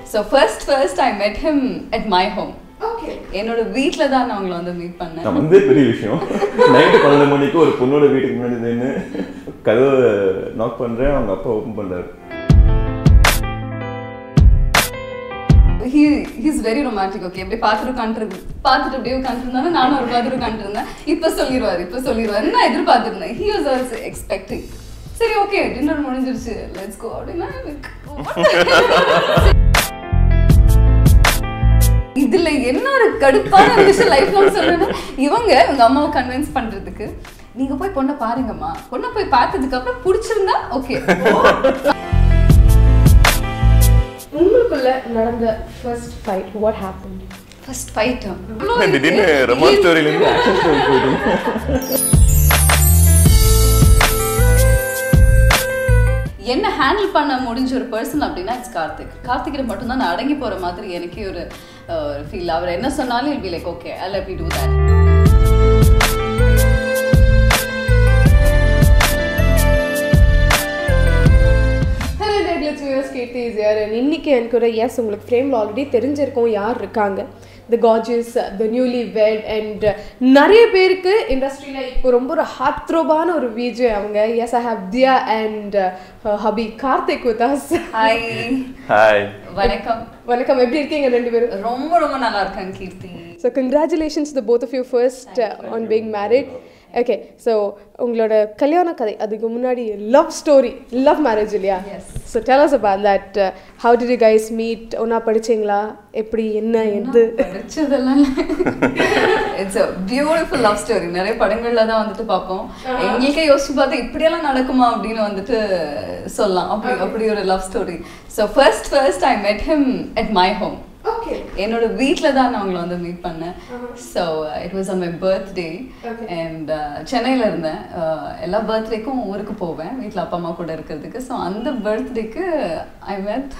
So first first I met him at my home okay என்னோட வீட்ல தான் நான் அவங்கள வந்து மீட் பண்ணேன் நான் வந்தே பெரிய விஷயம் நைட்டு பன்னெண்டு மணிக்கு ஒரு பொண்ணோட வீட்டுக்கு முன்னாடி நின்று கதவை நாக் பண்றேன் அவங்க அப்பா ஓப்பன் பண்றாரு he he's very romantic okay இப்படி பார்த்துட்டு உட்காந்துருக்கு பார்த்துட்டு அப்படியே உட்காந்துருந்தாலும் நானும் ஒரு பார்த்துட்டு உட்காந்துருந்தேன் இப்போ சொல்லிடுவார் இப்போ சொல்லிடுவாரு நான் எதிர்பார்த்துருந்தேன் ஹி வாஸ் ஆல்சோ எக்ஸ்பெக்டிங் சரி ஓகே டின்னர் முடிஞ்சிருச்சு லெட்ஸ் கோ அப்படின்னா எனக்கு, what? இதுல என்ன ஒரு கடுப்பான விஷயம் லைஃப் லாங் சொல்றேன்னா இவங்க உங்க அம்மாவை கன்வின்ஸ் பண்றதுக்கு நீங்க போய் பொண்ணை பாருங்கம்மா பொண்ணை போய் பார்த்ததுக்கு அப்புறம் பிடிச்சிருந்தா ஓகே உங்களுக்குள்ள நடந்த first fight what happen first fight திடீர்னு ரொமான்ஸ் ஸ்டோரியில இருந்து ஆக்ஷன் ஸ்டோரி போயிட்டு என்ன ஹேண்டில் பண்ண முடிஞ்ச ஒரு பர்சன் அப்படின்னா இட்ஸ் கார்த்திக் கார்த்திகிட்ட மட்டும்தான் நான் அடங்கி போற மாதிரி எனக்கே ஒரு ஃபீல் அவர் என்ன சொன்னாலும் I'll be like okay I let me do that hello டேட்லெட்ஸ் வியூவர்ஸ் கீர்த்தி இஸ் யார் இன்னைக்கு எனக்கு ஒரு எஸ் உங்களுக்கு ஃப்ரேமில் ஆல்ரெடி தெரிஞ்சிருக்கும் யார் இருக்காங்க த காஜஸ் த நியூலி வெட் அண்ட் நிறைய பேருக்கு இண்டஸ்ட்ரியில் இப்போ ரொம்ப ஒரு ஹார்ட் த்ரோபான ஒரு விஜய் அவங்க yes I have Diya and hubby Karthik with us hi hi வணக்கம் வணக்கம் எப்படி இருக்கீங்க ரெண்டு பேரும் ரொம்ப ரொம்ப நல்லா இருக்கேன் Keerthi so congratulations the both of you first on being married okay so உங்களோட கல்யாண கதை அதுக்கு முன்னாடி லவ் ஸ்டோரி லவ் மேரேஜ் இல்லையா Yes. So tell us about that uh, how did you guys meet ஒன்றா படிச்சீங்களா எப்படி என்ன எது படிச்சதெல்லாம் it's a beautiful love story நிறைய படங்கள்ல தான் வந்துட்டு பார்ப்போம் எங்களுக்கே யோசிச்சு பார்த்தா இப்படியெல்லாம் நடக்குமா அப்படின்னு வந்துட்டு சொல்லலாம் அப்படி அப்படி ஒரு love story so first first I met him at my home okay என்னோட வீட்டில் தான் நான் அவங்கள வந்து மீட் பண்ணேன் so it was on my birthday Okay. And சென்னையில் இருந்தேன் Uh, எல்லா பர்த்டேக்கும் ஊருக்கு போவேன் வீட்டில் அப்பா அம்மா கூட இருக்கிறதுக்கு ஸோ அந்த பர்த்டேக்கு ஐ மெட்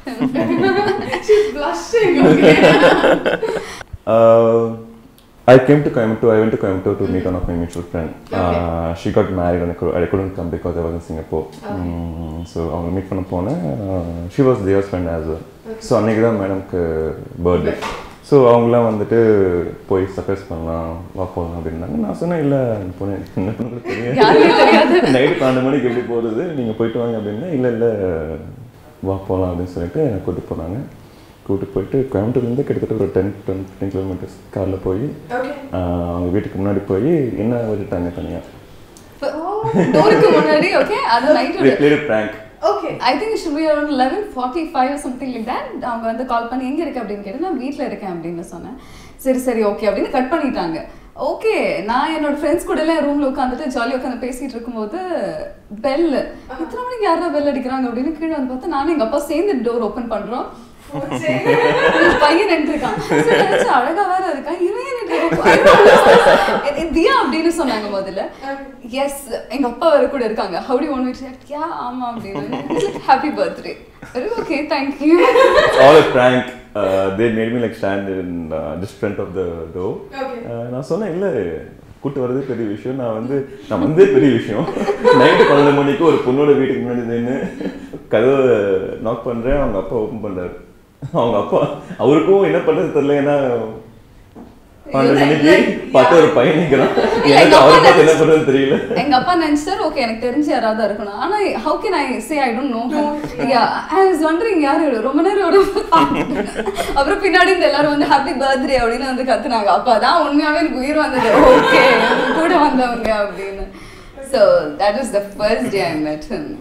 Uh, I came to Coimbatore. I went to Coimbatore to meet one of my mutual friend. Uh, she got married and I, could, I couldn't come because I was in Singapore. Mm, so அவங்க meet பண்ண போனேன் she was there's friend as well so அன்றைக்கி தான் மேடம்க்கு birthday so அவங்களாம் வந்துட்டு போய் surprise பண்ணலாம் வா போகலாம் அப்படின்னாங்க நான் சொன்னேன் இல்லை பொண்ணு என்ன பண்ண யாருமே தெரியாது. தெரியாது நைட்டு பன்னெண்டு மணிக்கு எப்படி போகிறது நீங்கள் போயிட்டு வாங்க அப்படின்னா இல்லை இல்லை வா போகலாம் அப்படின்னு சொல்லிட்டு என்னை கூப்பிட்டு போனாங்க கூப்பிட்டு போயிட்டு கோயம்புத்தூர்லேருந்து கிட்டத்தட்ட ஒரு டென் டென் ஃபிஃப்டீன் கிலோமீட்டர்ஸ் காரில் போய் ஆஹ், அவங்க வீட்டுக்கு முன்னாடி போய் என்ன விட்டுட்டாங்க தனியாக டோருக்கு முன்னாடி ஓகே அது night played prank okay I think should be around eleven forty five something like that அவங்க வந்து கால் பண்ணி எங்கே இருக்கு அப்படின்னு கேட்டு நான் வீட்டில் இருக்கேன் அப்படின்னு சொன்னேன் சரி சரி ஓகே அப்படின்னு கட் பண்ணிட்டாங்க ஓகே நான் என்னோட ஃப்ரெண்ட்ஸ் கூட எல்லாம் ரூம்ல உட்காந்துட்டு ஜாலியாக உட்காந்து பேசிட்டு இருக்கும்போது பெல் இத்தனை மணிக்கு யாரா பெல் அடிக்கிறாங்க அப்படின்னு கீழே வந்து பார்த்தா நானும் எங்க அப்பா சேர்ந்து டோர் ஓப்பன் பண்றோம் பையன் நின்று இருக்கான் சரி, நினைச்சேன், அழகா வேற இருக்கான் இவன் ஏன் நின்று இருக்கான்? தியா அப்படின்னு சொன்னாங்க முதல்ல எஸ் எங்க அப்பா வேற கூட இருக்காங்க ஹவுடி ஒன் வீட் யா ஆமா அப்படின்னு happy birthday okay thank you all a prank. Uh, they made me like stand in uh, just front of the door. Uh, நான் சொன்னேன் இல்லை கூட்டு வரதே பெரிய விஷயம் நான் வந்து நான் வந்தே பெரிய விஷயம் நைட்டு பன்னெண்டு மணிக்கு ஒரு பொண்ணோட வீட்டுக்கு முன்னாடி நின்று கதவை நாக் பண்றேன் அவங்க அப்பா ஓப்பன் பண்றாரு அவங்க அப்பா அவருக்கும் என்ன பண்றது தெரியல ஏன்னா பன்னெண்டு மணிக்கு பார்த்து ஒரு பையன் நிற்கிறான் எனக்கு அவரை பார்த்து என்ன பண்றதுன்னு தெரியல எங்க அப்பா நினைச்சாரு ஓகே எனக்கு தெரிஞ்சு யாராவது இருக்கணும் ஆனா how can I say I don't know ya I was wondering யாரு ரொம்ப நேரம் ஒரு அப்புறம் பின்னாடி இந்த எல்லாரும் வந்து ஹாப்பி பர்த்டே அப்படின்னு வந்து கத்துனாங்க அப்ப அதான் உண்மையாவே எனக்கு உயிர் வந்தது ஓகே கூட வந்தவங்க அப்படின்னு so that is the first day I met him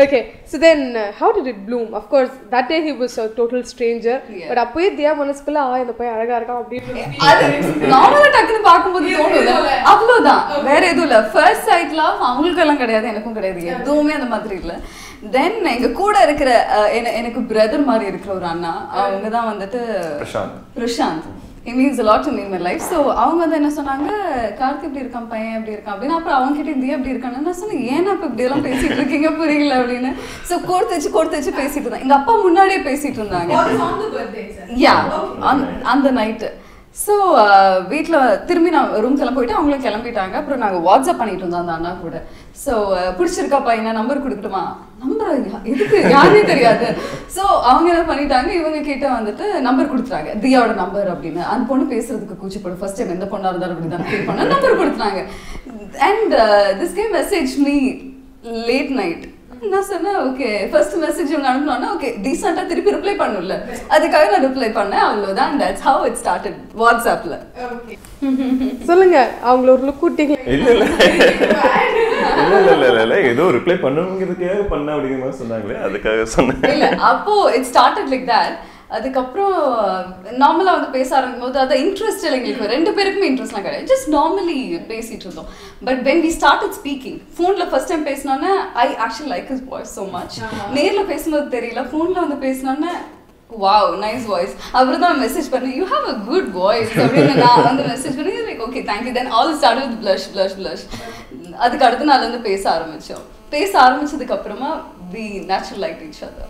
Okay, so then uh, how did it bloom? Of course, that day he was a total stranger. Yeah. But அப்போயே தியா மனசுக்குள்ள ஆ இந்த பையன் அழகா இருக்கான் அப்படின்னு அது நார்மலா டக்குன்னு பார்க்கும்போது தோணுது அவ்வளவுதான் வேற எதுவும் இல்ல ஃபர்ஸ்ட் சைட் லவ் அவங்களுக்கும் எல்லாம் கிடையாது எனக்கும் கிடையாது எதுவுமே அந்த மாதிரி இல்ல தென் எங்க கூட இருக்கிற அஹ், என- எனக்கு பிரதர் மாதிரி இருக்கிற ஒரு அண்ணா அவங்க தான் வந்துட்டு Prashanth. Prashanth it means lot to mean my life so அவங்க வந்து என்ன சொன்னாங்க கார்த்தி இப்படி இருக்கான் பையன் எப்படி இருக்கான் அப்படின்னு அப்புறம் அவங்க கிட்ட இந்தியா எப்படி இருக்கான்னு நான் சொன்னேன் ஏன் அப்ப இப்படி எல்லாம் பேசிட்டு இருக்கீங்க புரியல அப்படின்னு ஸோ கோர்த்து வச்சு கோர்த்து வச்சு பேசிட்டு இருந்தாங்க எங்க அப்பா முன்னாடியே பேசிட்டு இருந்தாங்க யா அந்த நைட்டு ஸோ வீட்டில் திரும்பி நான் ரூம்க்கெல்லாம் போயிட்டு அவங்களும் கிளம்பிட்டாங்க அப்புறம் நாங்கள் வாட்ஸ்அப் பண்ணிட்டு இருந்தோம் அந்த அண்ணா கூட ஸோ பிடிச்சிருக்கா பையனா நம்பர் கொடுக்கட்டுமா நம்பர் எதுக்கு யாருனே தெரியாது ஸோ அவங்க என்ன பண்ணிட்டாங்க இவங்க கிட்ட வந்துட்டு நம்பர் கொடுத்துட்டாங்க தியாவோட நம்பர் அப்படின்னு அந்த பொண்ணு பேசுறதுக்கு கூச்சப்படும் ஃபர்ஸ்ட் டைம் எந்த பொண்ணா இருந்தாலும் அப்படி தான் ஃபீல் பண்ண நம்பர் கொடுத்துட்டாங்க and this came message me late night நான் சொன்னேன் ஓகே ஃபர்ஸ்ட் மெசேஜ் இவங்க அனுப்பினோன்னா ஓகே டீசெண்டாக திருப்பி ரிப்ளை பண்ணல அதுக்காக நான் ரிப்ளை பண்ணேன் அவ்வளோதான் தட்ஸ் ஹவ் இட் ஸ்டார்டட் வாட்ஸ்அப்பில் சொல்லுங்க அவங்கள ஒரு லுக் கூட்டிங்க இல்ல இல்ல இல்ல இல்ல இல்ல இல்ல இல்ல ஏதோ ரிப்ளை பண்ணணுங்கிறதுக்காக பண்ண அப்படிங்கிற மாதிரி சொன்னாங்களே அதுக்காக சொன்னேன் இல்ல அப்போ இட் ஸ்டார்டட் லைக் தட் அதுக்கப்புறம் நார்மலா வந்து பேச ஆரம்பிக்கும் போது அது இன்ட்ரெஸ்ட் இல்லை எங்களுக்கு ரெண்டு பேருக்குமே இன்ட்ரெஸ்ட்லாம் கிடையாது ஜஸ்ட் நார்மலி பேசிட்டு இருந்தோம் but when we started speaking ஃபோன்ல ஃபர்ஸ்ட் டைம் பேசினோன்னே I actually like his voice so much நேர்ல பேசும்போது தெரியல ஃபோன்ல வந்து பேசினோன்னே வாவ் நைஸ் வாய்ஸ் அப்புறம் தான் மெசேஜ் பண்ணேன் you have a good voice அப்படின்னு நான் வந்து மெசேஜ் பண்ணி like okay thank you then all start with blush blush blush அதுக்கு அடுத்த நாள் வந்து பேச ஆரம்பிச்சோம் பேச ஆரம்பிச்சதுக்கு அப்புறமா we natural like each other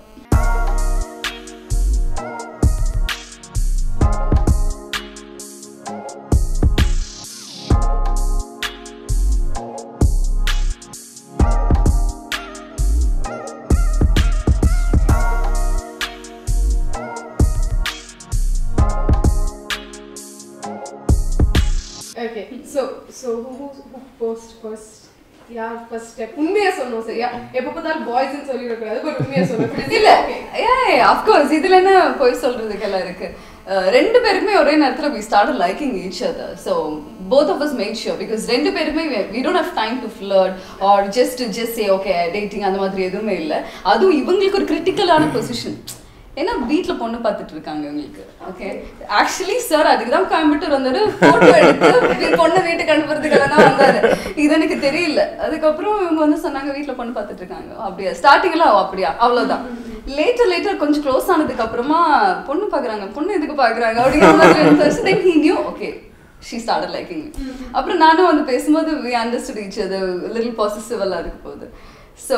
okay so so who who post first யார் ஃபர்ஸ்ட் ஸ்டெப் உண்மையா சொன்னோம் சரியா எப்போ பார்த்தாலும் பாய்ஸ்னு சொல்லிடக்கூடாது பட் உண்மையா சொன்னோம் இல்ல ஏ அஃப்கோர்ஸ் இதுல என்ன போய் சொல்றதுக்கெல்லாம் இருக்கு அஹ் ரெண்டு பேருக்குமே ஒரே நேரத்துல we started liking each other so both of us made sure because ரெண்டு பேருமே we- we don't have time to flirt or just to just say okay dating அந்த மாதிரி எதுவுமே இல்ல அதுவும் இவங்களுக்கு ஒரு கிரிட்டிக்கலான பொசிஷன் ஏன்னா வீட்ல பொண்ணு பார்த்துட்டு இருக்காங்க இவங்களுக்கு ஓகே ஆக்சுவலி சார் அதுக்கு தான் கோயம்புத்தூர் வந்தாரு போட்டோ எடுத்து பொண்ணு வீட்டுக்கு அனுப்புறதுக்காக தான் வந்தாரு இது எனக்கு தெரியல அதுக்கப்புறம் இவங்க வந்து சொன்னாங்க வீட்ல பொண்ணு பார்த்துட்டு இருக்காங்க அப்படியா ஸ்டார்டிங்ல அப்படியா அவ்வளவுதான் லேட்டர் லேட்டர் கொஞ்சம் க்ளோஸ் ஆனதுக்கு அப்புறமா பொண்ணு பாக்குறாங்க பொண்ணு எதுக்கு பாக்குறாங்க அப்படிங்கிற மாதிரி இருந்துச்சு then he knew okay she started liking அப்புறம் நானும் வந்து பேசும்போது வி அண்டர்ஸ்டுட் ஈச் அது லிட்டில் பாசிட்டிவ் எல்லாம் இருக்க போகுது ஸோ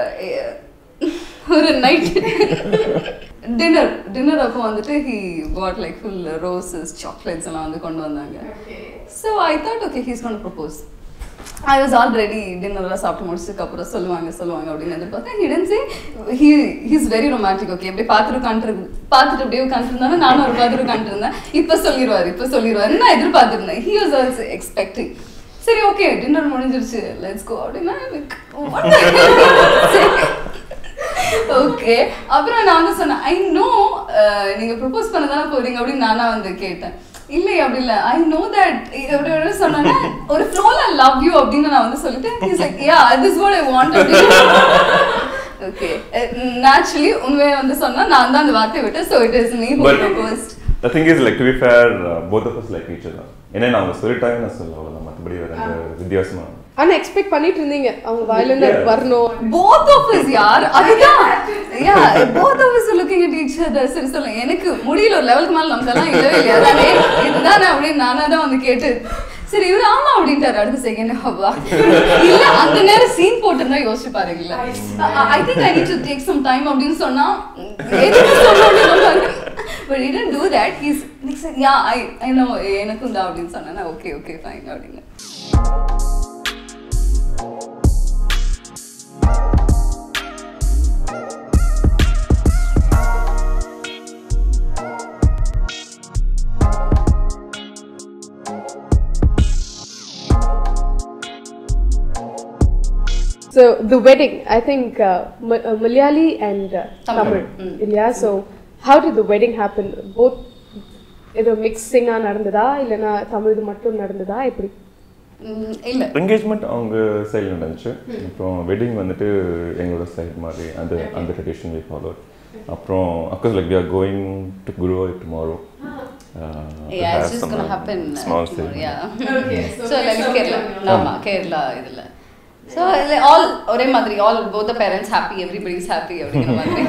ஒரு நைட் டின்னர் டின்னர் அப்போ வந்துட்டு he what like full roses chocolates எல்லாம் வந்து கொண்டு வந்தாங்க so I thought okay he's கொண்டு ப்ரப்போஸ் ஐ வாஸ் ஆல்ரெடி டின்னர்லாம் சாப்பிட்டு முடிச்சதுக்கு அப்புறம் சொல்லுவாங்க சொல்லுவாங்க அப்படின்னு எதிர்பார்த்தேன் he didn't say he he's very romantic okay அப்படியே பார்த்துட்டு உட்காந்துரு பார்த்துட்டு அப்படியே உட்காந்துருந்தாலும் நானும் ஒரு பார்த்துட்டு உட்காந்துருந்தேன் இப்போ சொல்லிடுவார் இப்போ சொல்லிடுவாரு நான் எதிர்பார்த்துருந்தேன் ஹி வாஸ் ஆல்சோ எக்ஸ்பெக்டிங் சரி ஓகே டின்னர் முடிஞ்சிருச்சு லெட்ஸ் கோ அப்படின்னா ஓகே அப்புறம் நான் வந்து சொன்னேன் ஐ நோ நீங்க ப்ரொபோஸ் பண்ண தானே போறீங்க அப்படின்னு நானா வந்து கேட்டேன் இல்லை அப்படி இல்லை ஐ நோ தட் எப்படி எப்படி சொன்னா ஒரு ஃப்ளோல லவ் யூ அப்படின்னு நான் வந்து சொல்லிட்டு is like ya this what I want okay naturally உண்மையை வந்து சொன்னா நான் தான் அந்த வார்த்தையை விட்டேன் so it is me who But- proposed The thing is, like, to be fair, uh, both of us like each other. ஏன்னா நான் அவங்க சொல்லிட்டாங்க நான் சொல்ல அவ்வளோதான் மற்றபடி வேற எந்த வித்தியாசமா ஆனா எக்ஸ்பெக்ட் பண்ணிட்டு இருந்தீங்க அவங்க வாயில இருந்து அது Yeah. வரணும் போத் ஆஃப் us யார் அதுதான் ya both of us looking at each other சரி சொல்லுங்க எனக்கு முடியல ஒரு லெவலுக்கு மேல நமக்கெல்லாம் இல்லவே இல்லையா அதானே இதுதானே அப்படின்னு நானா தான் வந்து கேட்டு சரி இவரு ஆமா அப்படின்ட்டாரு அடுத்த செகண்ட் அவ்வா இல்ல அந்த நேரம் சீன் போட்டுருந்தா யோசிச்சு பாருங்களேன் I think I need to take some time அப்படின்னு சொன்னா எதுக்கு சொன்னாங்க but he didn't do that he's like said yeah i i know எனக்கும் தான் அப்படின்னு சொன்னா ஓகே ஓகே ஃபைன் அப்படின்னு So the wedding, I think uh, Ma- uh, Malayali and uh, Tamil. Tamil. Mm. Yeah. So how did the wedding happen? Both ஏதோ மிக்சிங்காக நடந்ததா இல்லைன்னா தமிழ் மட்டும் நடந்ததா எப்படி ம், இல்ல என்கேஜ்மெண்ட் அவங்க சைடில் நடந்துச்சு அப்புறம் வெட்டிங் வந்துட்டு எங்களோட சைடு மாதிரி அந்த அந்த ட்ரெடிஷன் வி ஃபாலோ அப்புறம் across like we are going to குரு tomorrow Yeah, it's just gonna happen uh, small tomorrow, side yeah. Okay, so So like next Kerala, time ஆமா கேரளா இதுல ஸோ ஆல் ஒரே மாதிரி all both parents happy everybody is happy அப்படிங்கிற மாதிரி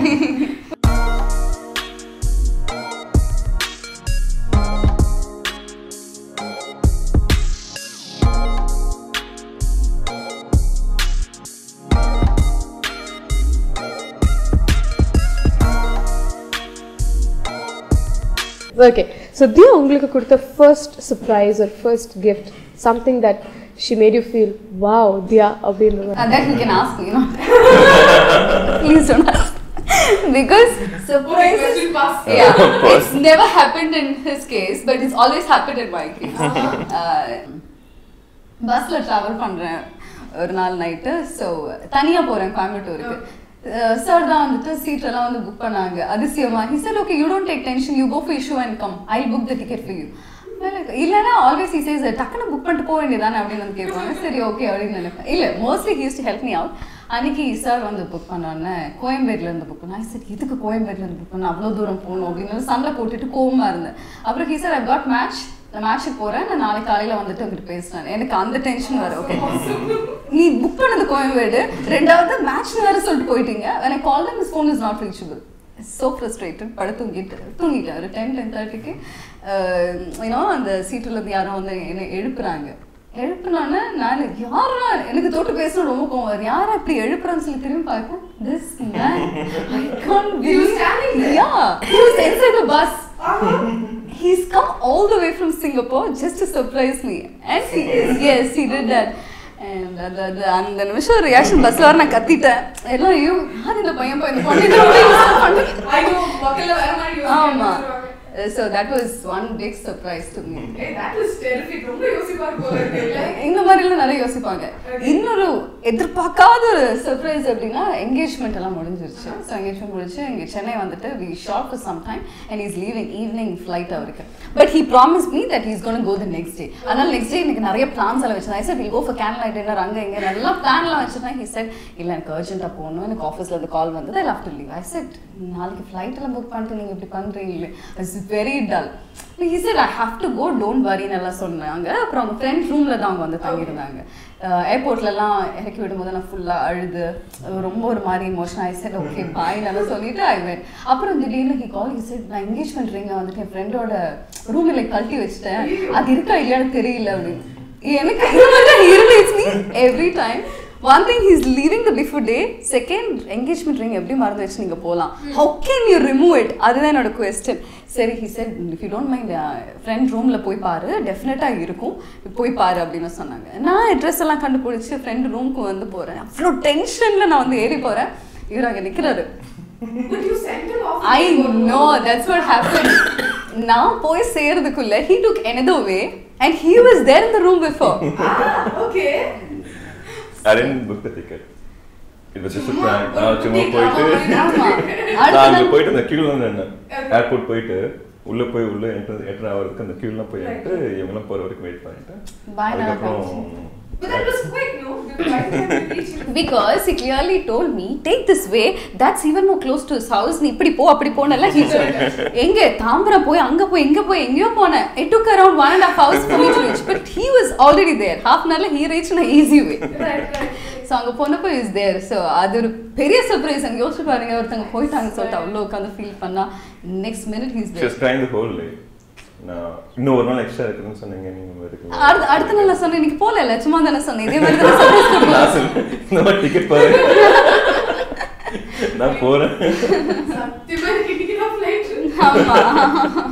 okay so Diya உங்களுக்கு கொடுத்த first surprise ஒரு first gift something that she made you feel wow Diya அப்படின்றது And that you can ask me, no? Please don't ask. Because surprises, yeah, it's never happened in his case, but it's always happened in my case. பஸ்ல travel பண்றேன் ஒரு நாள் night so தனியா போறேன் கோயம்புத்தூருக்கு sir தான் வந்துட்டு சீட் எல்லாம் வந்து புக் பண்ணாங்க அதிசயமா he sir okay you don't take tension you go for issue and come I book the ticket for you இல்லைன்னா ஆல்வேஸ் ஹி சேஸ் டக்குன்னு புக் பண்ணிட்டு போக வேண்டியதானே அப்படின்னு வந்து கேட்பாங்க சரி ஓகே அப்படின்னு நினைப்பேன் இல்லை mostly he's to help me out அன்னைக்கு சார் வந்து புக் பண்ணோன்னே கோயம்பேடுல இருந்து புக் பண்ணா சரி எதுக்கு கோயம்பேடுல இருந்து புக் பண்ண அவ்வளோ தூரம் போகணும் அப்படின்னு சண்டை போட்டுட்டு கோவமா இருந்தேன் அப்புறம் he sir I got match நான் மேட்ச்சுக்கு போறேன் நான் நாளைக்கு காலையில வந்துட்டு உங்ககிட்ட பேசுறேன் எனக்கு அந்த டென்ஷன் வர ஓகே நீ புக் பண்ணது கோயம்பேடு ரெண்டாவது மேட்ச் வேற சொல்லிட்டு போயிட்டீங்க when I called him his phone is not reachable so frustrated படு தூங்கிட்டு தூங்கிட்டேன் ஒரு டென் டென் தேர்ட்டிக்கு யூனோ அந்த சீட்டுல இருந்து யாரும் வந்து என்னை எழுப்புறாங்க எழுப்புனோன்னே நான் யாரா எனக்கு தொட்டு பேசணும் ரொம்ப கோவம் வருது யாரா இப்படி எழுப்புறான்னு சொல்லி திரும்பி பார்ப்பேன் this man I can't believe ya he was inside the bus He's come all the way from Singapore just to surprise me. And he, yes, he did that. And அந்த அந்த அந்த நிமிஷம் ரியாக்ஷன் பஸ்ல வர நான் கத்திட்டேன் எல்லாம் ஐயோ யார் இந்த பையன் போய் இந்த பொண்ணு இந்த பொண்ணு insult பண்ணி ஆமா so that was one big surprise to me இந்த மாதிரிலாம் நிறைய யோசிப்பாங்க இன்னொரு எதிர்பார்க்காத ஒரு சர்ப்ரைஸ் அப்படின்னா என்கேஜ்மெண்ட் எல்லாம் முடிஞ்சிருச்சு ஸோ என்கேஜ்மெண்ட் முடிச்சு இங்கே சென்னை வந்துட்டு we short for some time and is leaving evening flight அவருக்கு but he promise me that is gone go the next day அதனால நெக்ஸ்ட் டே எனக்கு நிறைய பிளான்ஸ் எல்லாம் வச்சிருந்தேன் sir will go for candle light dinner அங்கே இங்கே நல்லா பிளான்லாம் வச்சிருந்தேன் ஹி செட் இல்லை எனக்கு அர்ஜென்ட்டாக போகணும் எனக்கு ஆஃபீஸில் இருந்து கால் வந்தது I love to leave I said நாளைக்கு ஃப்ளைட் எல்லாம் புக் பண்ணிட்டு நீங்கள் இப்படி பண்ணுறீங்களே it's very dull he said I have to go don't வரின்னு எல்லாம் சொன்னாங்க அப்புறம் அவங்க ஃப்ரெண்ட் ரூமில் தான் அவங்க வந்து தங்கியிருந்தாங்க ஏர்போர்ட்லலாம் இறக்கி விடும்போது நான் ஃபுல்லாக அழுது அஹ் ரொம்ப ஒரு மாதிரி இமோஷன் ஆகி சார் ஓகே பாய் நல்லா சொல்லிட்டு ஐ வென் அப்புறம் திடீர்னு ஹி கால் ஹி said நான் என்கேஜ்மெண்ட் ரிங்கை வந்துட்டு என் ஃப்ரெண்டோட ரூமில் கழட்டி வச்சுட்டேன் அது இருக்கா இல்லையான்னு தெரியல அப்படின்னு எனக்கு இது மாதிரி irritates me every time one thing he's leaving the before day second engagement ring எப்படி மறந்து வச்சு நீங்கள் போகலாம் how can you remove it அதுதான் என்னோட கொஸ்டின் சரி he said if you don't mind friend ரூமில் போய் பாரு டெஃபினட்டாக இருக்கும் போய் பாரு அப்படின்னு சொன்னாங்க நான் அட்ரஸ் எல்லாம் கண்டுபிடிச்சி ஃப்ரெண்ட் ரூமுக்கு வந்து போகிறேன் அவ்வளோ டென்ஷனில் நான் வந்து ஏறி போகிறேன் இவர் அங்கே நிற்கிறாரு I know that's what happen நான் போய் சேர்றதுக்குள்ள he took another way and he was there in the room before I didn't book the ticket. It was just a prank. நான் சும்மா போயிட்டு ஆமா நான் அங்க அடுத்த போயிட்டு அந்த queueல நின்னேன் ஏர்போர்ட் போயிட்டு உள்ள போய் உள்ள என்டர் என்டர் ஆகிறதுக்கு அந்த queueலாம் போய் நின்னுட்டு இவங்கெல்லாம் போற வரைக்கும் வெயிட் பண்ணிட்டு Bye, நான் அதுக்கப்புறம் because he clearly told me take this way that's even more close to his house நீ இப்படி போ அப்படி போனல he said எங்க தாம்பரம் போய் அங்க போய் எங்க போய் எங்கேயோ போனேன் it took around one and a half hours for me to reach but he was already there half an hourல he reached in a easy way so அங்கே போனப்போ இஸ் தேர் ஸோ அது ஒரு பெரிய சர்ப்ரைஸ் அங்கே யோசிச்சு பாருங்க ஒருத்தங்க போயிட்டாங்க சொல்லிட்டு அவ்வளோ உட்காந்து ஃபீல் பண்ணா next minute he's she there was crying the whole day நான் இன்னும் ஒரு நாள் எக்ஸ்ட்ரா இருக்குன்னு சொன்னீங்க நீங்க இருக்கு அடுத்த அடுத்த நாள் நான் சொன்னேன் இன்னைக்கு போகல சும்மா தானே சொன்னேன் இதே மாதிரி தானே சர்ப்ரைஸ் கொடுக்கலாம் நான் சொன்னேன், இந்த மாதிரி டிக்கெட் பாரு நான் போறேன் ஆமா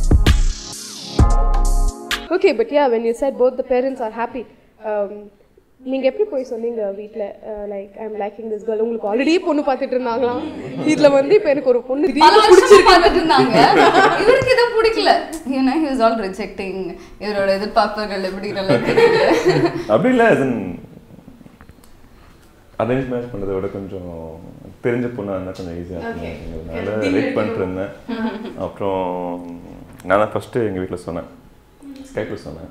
Okay, but yeah, when you said both the parents are happy, um, நீங்க எப்படி போய் சொன்னீங்க வீட்ல like I am liking this girl உங்களுக்கு ஆல்ரெடியே பொண்ணு பார்த்துட்டு இருந்தாங்களாம் இதுல வந்து இப்போ எனக்கு ஒரு பொண்ணு பல திடீர்னு வருஷமா பார்த்துட்டு இருந்தாங்க இவருக்கு இதை பிடிக்கல ஏன்னா ஹி வாஸ் ஆல் ரிஜெக்டிங் இவரோட எதிர்பார்ப்புகள் எப்படி நல்லா தெரியல அப்படி இல்லை அது அரேஞ்ச் மேரேஜ் பண்ணுறதை விட கொஞ்சம் தெரிஞ்ச பொண்ணாக இருந்தால் கொஞ்சம் ஈஸியாக இருக்குங்கிறதுனால வெயிட் பண்ணிட்டு இருந்தேன் அப்புறம் நான் தான் ஃபஸ்ட்டு எங்கள் வீட்டில் சொன்னேன் ஸ்கைப்பில் சொன்னேன்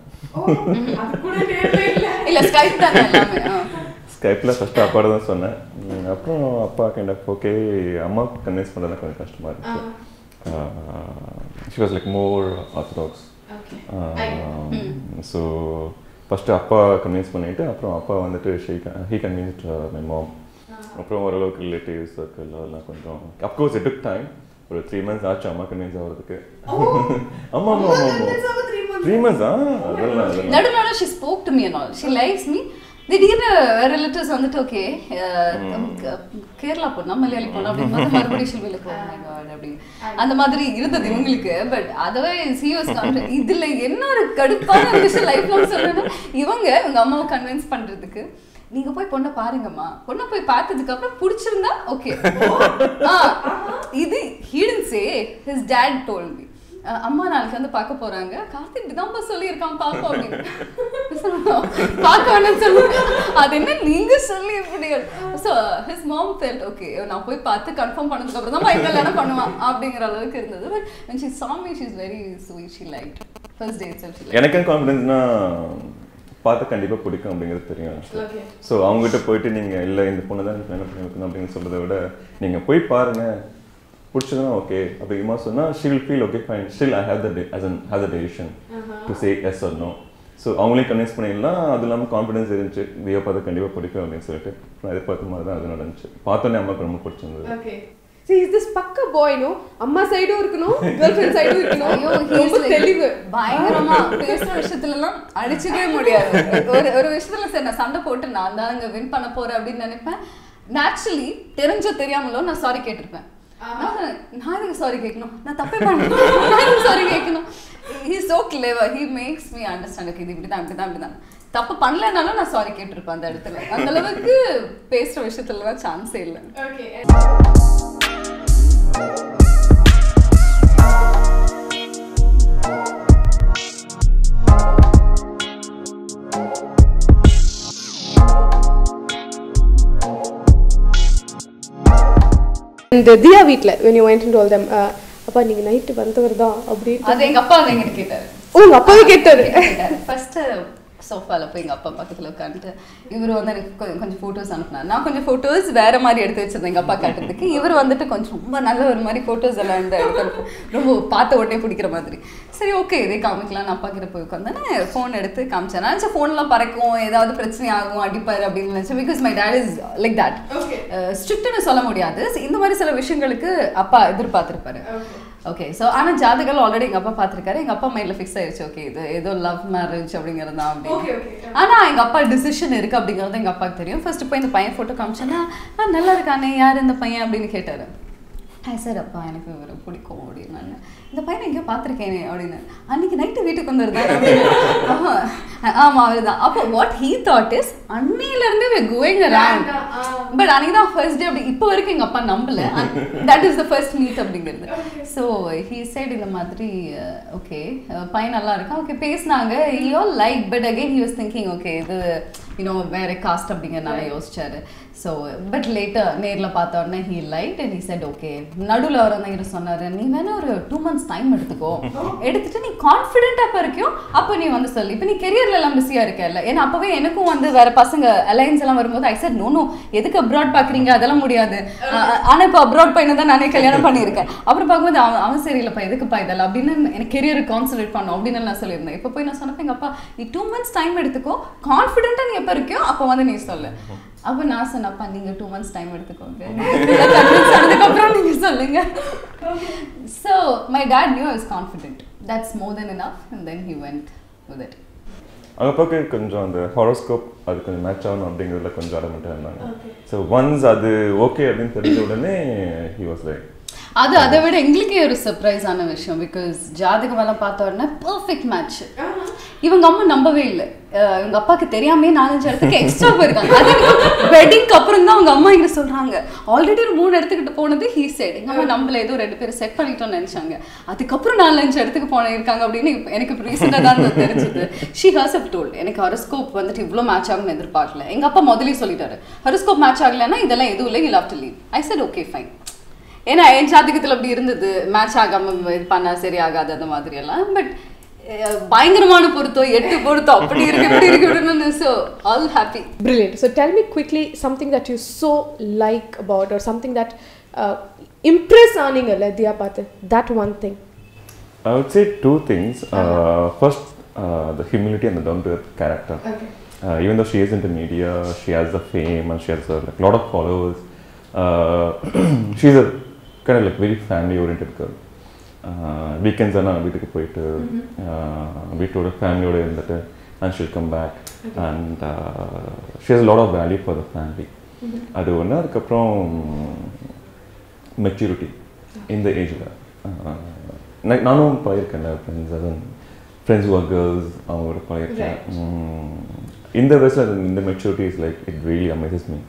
இல்ல ஸ்கைப் தானே எல்லாமே ஆ. ஸ்கைப்பில் ஃபஸ்ட்டு அப்பாட தான் சொன்னேன் உம், அப்புறம் அப்பா கைண்ட் ஆஃப் ஓகே அம்மா கன்வின்ஸ் பண்ணுறது கொஞ்சம் கஷ்டமாக இருந்துச்சு she was like more orthodox so first அப்பா கன்வின்ஸ் பண்ணிவிட்டு அப்புறம் அப்பா வந்துட்டு she he convinced my mom அப்புறம் ஓரளவுக்கு ரிலேட்டிவ்ஸ் சர்க்கிள் அதெல்லாம் கொஞ்சம் அப்கோர்ஸ் இட் டுக் டைம் ஒரு த்ரீ மந்த்ஸ் ஆச்சு அம்மா கன்வின்ஸ் ஆகிறதுக்கு ஆமாம் ஆமாம் ஆமாம் த்ரீ மந்த்ஸ் ஆ அதெல்லாம் அதெல்லாம் நடு நடு she spoke to me and all she likes me திடீர்னு ரிலேட்டிவ்ஸ் வந்துட்டு ஓகே கேரளா பொண்ணா மலையாளி பொண்ணா அப்படின்னு மறுபடியும் ஷில் வில் காட் அப்படின்னு அந்த மாதிரி இருந்தது இவங்களுக்கு பட் அதுவே சிஓஸ் இதுல என்ன ஒரு கடுப்பான ஒரு விஷயம் லைஃப் லாங் சொல்றேன்னா இவங்க இவங்க அம்மாவை கன்வின்ஸ் பண்றதுக்கு நீங்க போய் பொண்ணை பாருங்கம்மா பொண்ணை போய் பார்த்ததுக்கு அப்புறம் பிடிச்சிருந்தா ஓகே இது he didn't say his dad told me அம்மா நாளைக்கு வந்து பார்க்க போறாங்க கார்த்திக் இப்படிதான்ப்பா சொல்லியிருக்கான் பார்ப்போம் அப்படின்னு பார்க்க வேணாம்னு சொல்லுங்க அது என்ன நீங்க சொல்லி எப்படி so his mom felt okay நான் போய் பார்த்து கன்ஃபார்ம் பண்ணதுக்கு அப்புறம் தான் எங்க கல்யாணம் பண்ணுவான் அப்படிங்கிற அளவுக்கு இருந்தது but when she saw me she is very sweet she liked first day itself she liked எனக்கு கான்ஃபிடன்ஸ்னா பார்த்து கண்டிப்பாக பிடிக்கும் அப்படிங்கிறது தெரியும் ஸோ அவங்ககிட்ட போயிட்டு நீங்கள் இல்லை இந்த பொண்ணு தான் எனக்கு கல்யாணம் பண்ணி வைக்கணும் அப்படின்னு சொல்கிறத விட நீங்கள் போய் பாருங்க பிடிச்சதுன்னா ஓகே அப்படிமா சொன்னால் she will feel okay fine still I have the as an have the decision to say yes or no so அவங்களையும் கன்வின்ஸ் பண்ணிடலாம் அது இல்லாமல் கான்ஃபிடன்ஸ் இருந்துச்சு வியோ பார்த்து கண்டிப்பாக பிடிக்கும் அப்படின்னு சொல்லிட்டு நான் எதிர்பார்த்த மாதிரி தான் அது நடந்துச்சு பார்த்தோன்னே அம்மாவுக்கு ரொம்ப பிடிச்சிருந்தது ஓகே சரி இஸ் திஸ் பக்க பாய் நோ அம்மா சைடும் இருக்கணும் கேர்ள் ஃப்ரெண்ட் சைடும் இருக்கணும் ஐயோ ரொம்ப தெளிவு பயங்கரமா பேசுற விஷயத்துல எல்லாம் அடிச்சுக்கவே முடியாது ஒரு ஒரு விஷயத்துல சரி நான் சண்டை போட்டு நான் தான் அங்க வின் பண்ண போறேன் அப்படின்னு நினைப்பேன் நேச்சுரலி தெரிஞ்சோ தெரியாமலோ நான் சாரி கேட்டிருப்பேன் நான் நான் எதுக்கு சாரி கேட்கணும் நான் தப்பே பண்ணேன் நான் எதுக்கு சாரி கேட்கணும் he so clever he makes me understand okay இது இப்படி தான் இப்படி தான் இப்படி தான் தப்பு பண்ணலனாலும் நான் சாரி கேட்டிருப்பேன் அந்த இடத்துல அந்த அளவுக்கு பேசுற விஷயத்துலலாம் சான்ஸே இல்லை ஓகே இந்த தியா வீட்ல when you went and told them uh, அப்பா நீங்க நைட்டு வந்தவர் தான் அப்படின்னு அது எங்க அப்பா வந்து எங்கிட்ட கேட்டாரு ஓ உங்க அப்பாவே கேட்டாரு ஃபர்ஸ்ட் சோஃபால போய் எங்க அப்பா பக்கத்துல உட்காந்துட்டு இவர் வந்து எனக்கு கொ- கொஞ்சம் ஃபோட்டோஸ் அனுப்புனார் நான் கொஞ்சம் ஃபோட்டோஸ் வேற மாதிரி எடுத்து வச்சிருந்தேன் எங்க அப்பா காட்டுறதுக்கு இவர் வந்துட்டு கொஞ்சம் ரொம்ப நல்ல ஒரு மாதிரி ஃபோட்டோஸ் எல்லாம் இந்த எடுத்து அனுப்பு- ரொம்ப பார்த்த உடனே பிடிக்கிற மாதிரி சரி ஓகே இதே காமிக்கலாம் அப்பா கிட்ட போய் உட்காந்தேன் ஃபோன் எடுத்து காமிச்சேன் நான் நினச்சேன் ஃபோன்லாம் பறக்கும் ஏதாவது பிரச்சனை ஆகும் அடிப்பாரு அப்படின்னு நினைச்சேன் because my dad is like that ஸ்ட்ரிக்ட்னு சொல்ல முடியாது இந்த மாதிரி சில விஷயங்களுக்கு அப்பா எதிர்பார்த்திருப்பாரு ஓகே ஸோ ஆனால் ஜாதகம் ஆல்ரெடி எங்கள் அப்பா பார்த்துருக்காரு எங்கள் அப்பா மைண்டில் ஃபிக்ஸ் ஆயிடுச்சு ஓகே இது ஏதோ லவ் மேரேஜ் அப்படிங்கிறது தான் அப்படின்னு ஆனால் எங்கள் அப்பா டிசிஷன் இருக்கு அப்படிங்கிறது எங்கள் அப்பாவுக்கு தெரியும் ஃபர்ஸ்ட் போய் இந்த பையன் ஃபோட்டோ காமிச்சேன்னா "ஆ, நல்லா இருக்கானே யார் இந்த பையன் அப்படின்னு கேட்டாரு ஹாய் சார் அப்பா எனக்கு இவர் பிடிக்கும் அப்படின்னு நான் இந்த பையனை எங்கேயோ பார்த்துருக்கேனே அப்படின்னு அன்னைக்கு நைட்டு வீட்டுக்கு வந்துருந்தாரு ஆமாம் அவர் தான் அப்போ வாட் ஹீ தாட் இஸ் அன்னையிலேருந்து வி கோயிங் அரவுண்ட் பட் அன்னைக்கு தான் ஃபர்ஸ்ட் டே அப்படி இப்போ வரைக்கும் எங்கள் அப்பா நம்பல that is the first meet அப்படிங்கிறது ஸோ ஹீ சைடு இந்த மாதிரி ஓகே பையன் நல்லா இருக்கா ஓகே பேசினாங்க yo like but again he was thinking okay இது யூனோ வேற காஸ்ட் அப்படிங்கிறனால யோசிச்சாரு ஸோ பட் லேட்டர் நேரில் பார்த்த உடனே he liked and he said okay நடுவில் அவர் வந்து என்கிட்ட சொன்னாரு நீ வேணா ஒரு டூ மந்த்ஸ் டைம் எடுத்துக்கோ எடுத்துட்டு நீ கான்ஃபிடென்ட்டாக இப்போ இருக்கியோ அப்போ நீ வந்து சொல்லு இப்போ நீ கெரியர்ல எல்லாம் பிஸியாக இருக்கல ஏன்னா அப்போவே எனக்கும் வந்து வேற பசங்க அலைன்ஸ் எல்லாம் வரும்போது ஐ சார் நோ நோ எதுக்கு அப்ராட் பார்க்குறீங்க அதெல்லாம் முடியாது ஆ- ஆனா இப்போ அப்ராட் பையனை தான் நானே கல்யாணம் பண்ணியிருக்கேன் அப்புறம் பார்க்கும்போது அவன் அவன் சரியில்லைப்பா எதுக்குப்பா இதெல்லாம் அப்படின்னு எனக்கு கெரியர் கான்சன்ட்ரேட் பண்ணும் அப்படின்னு நான் சொல்லியிருந்தேன் இப்போ போய் நான் சொன்னப்ப எங்க அப்பா நீ டூ மந்த்ஸ் டைம் எடுத்துக்கோ கான்ஃபிடென்ட்டாக நீ எப்போ இருக்கியோ அப்போ வந்து நீ சொல்லு அப்போ நான் சொன்னப்பா நீங்க டூ மந்த்ஸ் டைம் எடுத்துக்கோங்க அதுக்கப்புறம் நீங்க சொல்லுங்க so my dad knew is confident that's more than enough and then he went with it அவங்க அப்பாவுக்கு கொஞ்சம் அந்த ஹாரோஸ்கோப் அது கொஞ்சம் மேட்ச் ஆகணும் அப்படிங்கிறதுல கொஞ்சம் அடமெண்ட்டாக இருந்தாங்க ஸோ ஒன்ஸ் அது ஓகே அப்படின்னு தெரிஞ்ச உடனே ஹி வாஸ் லைக் அது அதை விட எங்களுக்கே ஒரு சர்ப்ரைஸான விஷயம் பிகாஸ் ஜாதகம் எல்லாம் பார்த்த உடனே பர்ஃபெக்ட் மேட்ச் இவங்க அம்மா நம்பவே இல்லை அஹ் இவங்க அப்பாவுக்கு தெரியாமே நாலஞ்சு இடத்துக்கு எக்ஸ்ட்ரா போயிருக்காங்க அது வெட்டிங்க்கு அப்புறம் தான் அவங்க அம்மா இங்க சொல்றாங்க ஆல்ரெடி ஒரு மூணு இடத்துக்கிட்ட போனது ஹீ சைடு எங்க அம்மா நம்மள ஏதோ ரெண்டு பேரும் செட் பண்ணிட்டோம்னு நினைச்சாங்க அதுக்கப்புறம் நாலஞ்சு இடத்துக்கு போன இருக்காங்க அப்படின்னு இப்ப எனக்கு இப்போ ரீசெண்டாக தான் அது தெரிஞ்சது ஷி ஹாஸ் அப் டோல்ட் எனக்கு ஹொரோஸ்கோப் வந்துட்டு இவ்வளோ மேட்ச் ஆகும்னு எதிர்பார்க்கல எங்க அப்பா முதல்லயே சொல்லிட்டாரு ஹொரோஸ்கோப் மேட்ச் ஆகலைன்னா இதெல்லாம் எதுவும் இல்லை you love to leave I said okay fine ஏன்னா என் ஜாதகத்தில் அப்படி இருந்தது மேட்ச் ஆகாம இது பண்ணா சரி ஆகாது அந்த மாதிரி எல்லாம் பட் பயங்கரமான பொருத்தம் எட்டு பொருத்தம் அப்படி இருக்கு இப்படி இருக்கு so all happy Brilliant. So tell me quickly something that you so like about or something that uh, impress aaninga Ledya Pathu. That one thing. I would say two things. Uh, first, uh, the humility and the down to earth character. Okay. Uh, even though she is into media, she has the fame and she has a like, lot of followers. Uh, she's a kind of like very family oriented girl. Weekends ஆனால் வீட்டுக்கு போயிட்டு uh, வீட்டோட ஃபேமிலியோட இருந்துட்டு and she'll come back and she has lot of value for the family அது ஒன்று அதுக்கப்புறம் maturity இந்த ஏஜில் நானும் பழகிருக்கேன்ல ஃப்ரெண்ட்ஸ் அதுவும் ஃப்ரெண்ட்ஸ் ஆர் கேர்ள்ஸ் அவங்களோட பழகிருக்கேன் உம், இந்த வயசில் இந்த maturity is like it really amazes me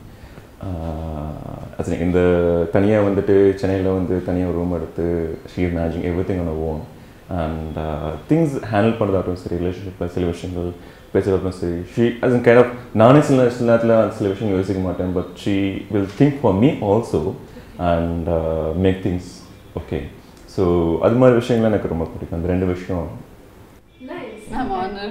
இந்த தனியாக வந்துட்டு சென்னையில் வந்து தனியாக ரூம் எடுத்து she is managing everything on own and things handle பண்ணுறதாகட்டும் சரி ரிலேஷன்ஷிப்பில் சில விஷயங்கள் பேசுகிறதாகட்டும் சரி she as in kind of நானே சில சில நேரத்தில் சில விஷயம் யோசிக்க மாட்டேன் but she will think for me also and make things okay so அது மாதிரி விஷயங்கள்லாம் எனக்கு ரொம்ப பிடிக்கும் அந்த ரெண்டு விஷயம் I'm honored.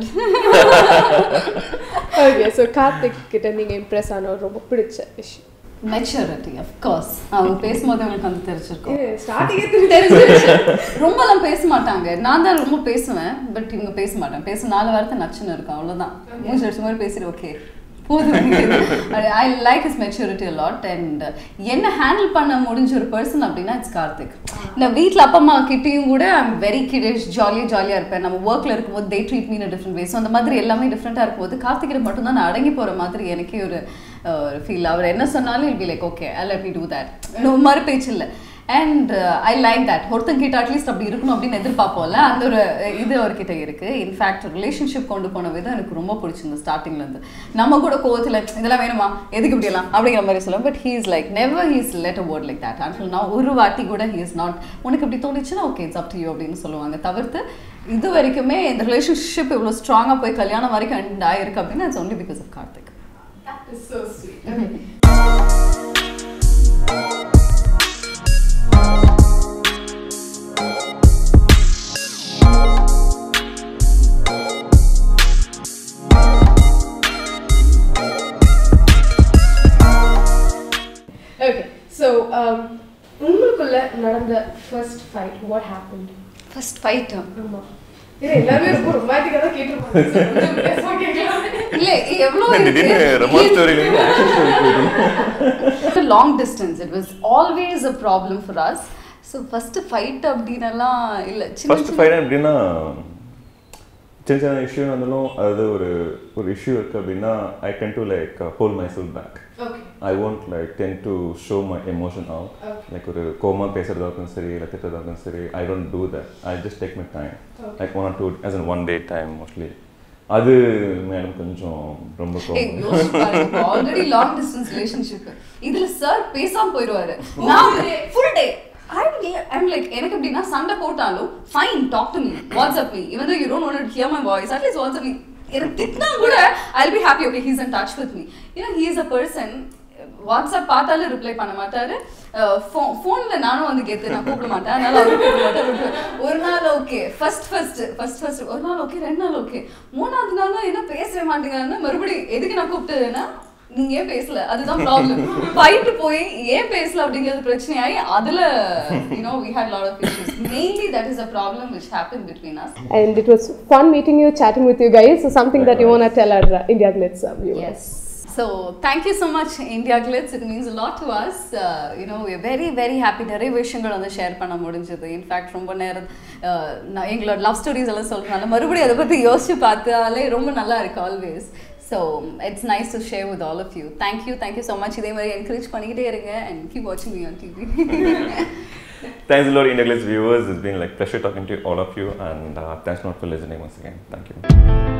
Okay, so Karthik கிட்ட நீங்க இம்ப்ரெஸ் ஆன ஒரு ரொம்ப பிடிச்ச விஷயம் மெச்சூரிட்டி of course அவங்க பேசும்போது உங்களுக்கு வந்து தெரிஞ்சிருக்கும் ஸ்டார்டிங்கே தெரிஞ்சிருச்சு ரொம்பலாம் பேச மாட்டாங்க நான் தான் ரொம்ப பேசுவேன் பட் இவங்க பேச மாட்டாங்க பேச நாலு வாரத்தை நச்சுன்னு இருக்கும் அவ்வளவுதான் மூணு வருஷம் மாதிரி பேசிடு ஓகே போதும் I like is maturity lot and என்ன ஹேண்டில் பண்ண முடிஞ்ச ஒரு பர்சன் அப்படின்னா இட்ஸ் கார்த்திக் நான் வீட்டில் அப்பா அம்மா கிட்டேயும் கூட ஐம் வெரி கிடேஷ் ஜாலியாக ஜாலியாக இருப்பேன் நம்ம ஒர்க்கில் இருக்கும்போது they treat me different ways அந்த மாதிரி எல்லாமே டிஃப்ரெண்ட்டாக இருக்கும்போது கார்த்திகிட்ட மட்டும்தான் நான் அடங்கி போகிற மாதிரி எனக்கே ஒரு ஃபீல் அவர் என்ன சொன்னாலும் I'll be like okay I let me do that இன்னும் மாதிரி பேச்சு இல்லை அண்ட் ஐ லைக் தட் ஒருத்தங்க கிட்ட அட்லீஸ்ட் அப்படி இருக்கணும் அப்படின்னு எதிர்பார்ப்போம்ல அந்த ஒரு இது அவர்கிட்ட இருக்கு இன்ஃபேக்ட் ரிலேஷன்ஷிப் கொண்டு போன விதம் எனக்கு ரொம்ப பிடிச்சிருந்தது ஸ்டார்டிங்ல இருந்து நம்ம கூட கோவத்தில் இதெல்லாம் வேணுமா எதுக்கு இப்படி எல்லாம் அப்படிங்கிற மாதிரி சொல்லுவோம் but he is like never he's let a word like that actual நான் ஒரு வாட்டி கூட ஹீ இஸ் நாட் உனக்கு இப்படி தோணுச்சுன்னா okay it's up to you அப்படின்னு சொல்லுவாங்க தவிர்த்து இது வரைக்குமே இந்த ரிலேஷன்ஷிப் இவ்வளோ ஸ்ட்ராங்காக போய் கல்யாணம் வரைக்கும் எண்ட் ஆயிருக்கு அப்படின்னா it's only because of Karthik so sweet. Okay. Okay, so um, உங்களுக்குள்ள நடந்த first fight what happened first fight ஆமா இது எல்லாமே ரொம்ப ரொமான்டிக்கா தான் கேட்டிருப்பாங்க So, கொஞ்சம் வித்தியாசமா கேட்கலாம் இல்ல எவ்வளோ திடீர்னு ரொமான்ஸ் ஸ்டோரியிலேருந்து action story long distance it was always a problem for us so first fight அப்படின்னலாம் இல்லை சின்ன ஃபர்ஸ்ட் ஃபைனல் எப்படின்னா சின்ன சின்ன இஷ்யூ இருந்தாலும் அது ஒரு ஒரு இஷ்யூ இருக்குது அப்படின்னா I can do like hold my self back okay I won't like tend to show my emotion ஆகும் Okay. லைக் ஒரு கோமா பேசுறதாக்கும் சரி இல்லை திட்டதாக்கும் சரி I don't do that I just take my time like one or two hours an one day time mostly அது madam கொஞ்சம் ரொம்ப கோவம் ஆல்ரெடி லாங் டிஸ்டன்ஸ் ரிலேஷன்ஷிப் இதுல சார் பேசாம போயிடுவாரு நான் ஃபுல் டே ஐம் லைக் எனக்கு எப்படின்னா சண்டை போட்டாலும் fine talk to me WhatsApp me even you don't want hear my voice at least WhatsApp me எனக்கு திட்டினா கூட I be happy okay he's in touch with me ஏன்னா he is a person WhatsApp பார்த்தாலும் reply பண்ண மாட்டாரு ஃபோனில் நானும் வந்து கேத்து நான் கூப்பிட மாட்டேன் அதனால அவரு கூப்பிட மாட்டாரு விட்டுருவாரு. ஒரு நாள் okay first first first first ஒரு நாள் ஓகே ரெண்டு நாள் ஓகே மூணாவது நாள் என்ன பேசவே மாட்டேங்கிறாருன்னா மறுபடியும் எதுக்கு நான் கூப்பிட்டதுன்னா நீங்க ஏன் பேசல அதுதான் ப்ராப்ளம் ஃபைட்டு போய் ஏன் பேசல அப்படிங்கிறது பிரச்சனையாயி அதுல you know we had lot of issues mainly that is a problem which happened between us And it was fun meeting you, chatting with you guys. So something that you want to tell our uh, India Glitz uh, viewers. Yes. So thank you so much, India Glitz. It means a lot to us. Uh, you know, we're very, very happy. நிறைய விஷயங்கள் வந்து share பண்ண முடிஞ்சது in fact ரொம்ப நேரம் uh, நான் எங்களோட love stories எல்லாம் சொல்கிறனால மறுபடியும் அதை பற்றி யோசிச்சு பார்த்தாலே ரொம்ப நல்லா இருக்கு always so it's nice to share with all of you thank you thank you so much இதே மாதிரி என்கரேஜ் பண்ணிக்கிட்டே இருங்க அண்ட் கீப் வாட்சிங் me on TV Thanks a lot, India Glitz viewers. It's been like pleasure talking to all of you, and uh, thanks a lot for listening once again. Thank you.